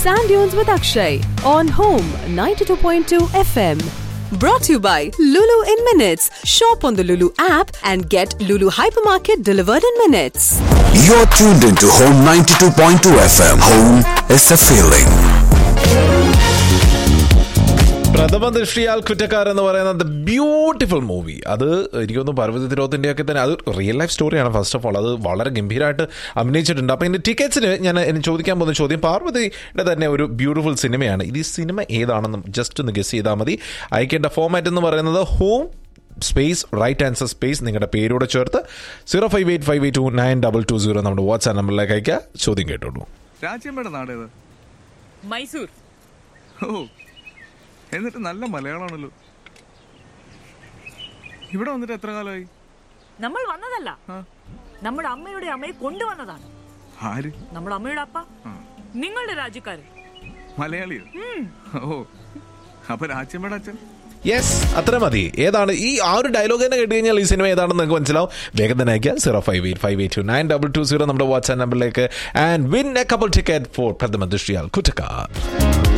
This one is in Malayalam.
Sand Dunes with Akshay on Home 92.2 FM. Brought to you by Lulu in Minutes. Shop on the Lulu app and get Lulu Hypermarket delivered in minutes. You're tuned into Home 92.2 FM. Home is a feeling. പ്രഥമ ദൃഷ്ടിയാൽ കുറ്റക്കാർ എന്ന് പറയുന്നത് ബ്യൂട്ടിഫുൾ മൂവി അത് എനിക്കൊന്ന് പർവ്വത തിരോത്തിന്റെ ഒക്കെ തന്നെ അത് റിയൽ ലൈഫ് സ്റ്റോറിയാണ് ഫസ്റ്റ് ഓഫ് ഓൾ അത് വളരെ ഗംഭീരമായിട്ട് അഭിനയിച്ചിട്ടുണ്ട് അപ്പോൾ ഇതിന്റെ ടിക്കറ്റ്സിന് ഞാൻ എന്നെ ചോദിക്കാൻ പോകുന്ന ചോദ്യം പാർവതിയുടെ തന്നെ ഒരു ബ്യൂട്ടിഫുൾ സിനിമയാണ് ഇത് ഈ സിനിമ ഏതാണെന്ന് ജസ്റ്റ് ഒന്ന് ഗസ് ചെയ്താൽ മതി അയക്കേണ്ട ഫോമാറ്റ് എന്ന് പറയുന്നത് home space right answer space നിങ്ങളുടെ പേരോട് ചേർത്ത് zero five eight five eight two nine double two zero നമ്മുടെ വാട്സാപ്പ് നമ്പറിലേക്ക് അയക്കുക ചോദ്യം കേട്ടോളൂ രാജ്യമ്മയുടെ നാടേത് മൈസൂർ ഓ എന്നിട്ട് നല്ല മലയാളമാണല്ലോ ഇവിടെ വന്നിട്ട് എത്ര കാലമായി നമ്മൾ വന്നതല്ല ആ. നമ്മുടെ അമ്മയുടെ അമ്മയെ കൊണ്ടുവന്നതാണ് ആര് നമ്മുടെ അമ്മയുടെ അപ്പ നിങ്ങളുടെ രാജ്യക്കാരൻ മലയാളിയോ ഓ അപ്പൊ രാജ്യമ്മയുടെ അച്ഛൻ യെസ് അത്ര മതി ഏതാണ് ഈ ആ ഒരു ഡയലോഗ് തന്നെ കേട്ട് കഴിഞ്ഞാൽ ഈ സിനിമ ഏതാണെന്ന് നിങ്ങൾക്ക് മനസ്സിലാവും വേഗം തന്നെ അയക്കുക zero five eight five eight two nine double two zero നമ്മുടെ വാട്സ്ആപ്പ് നമ്പറിലേക്ക് and win a couple ticket for പ്രഥമ ദൃഷ്ടിയാൽ കുറ്റക്കാർ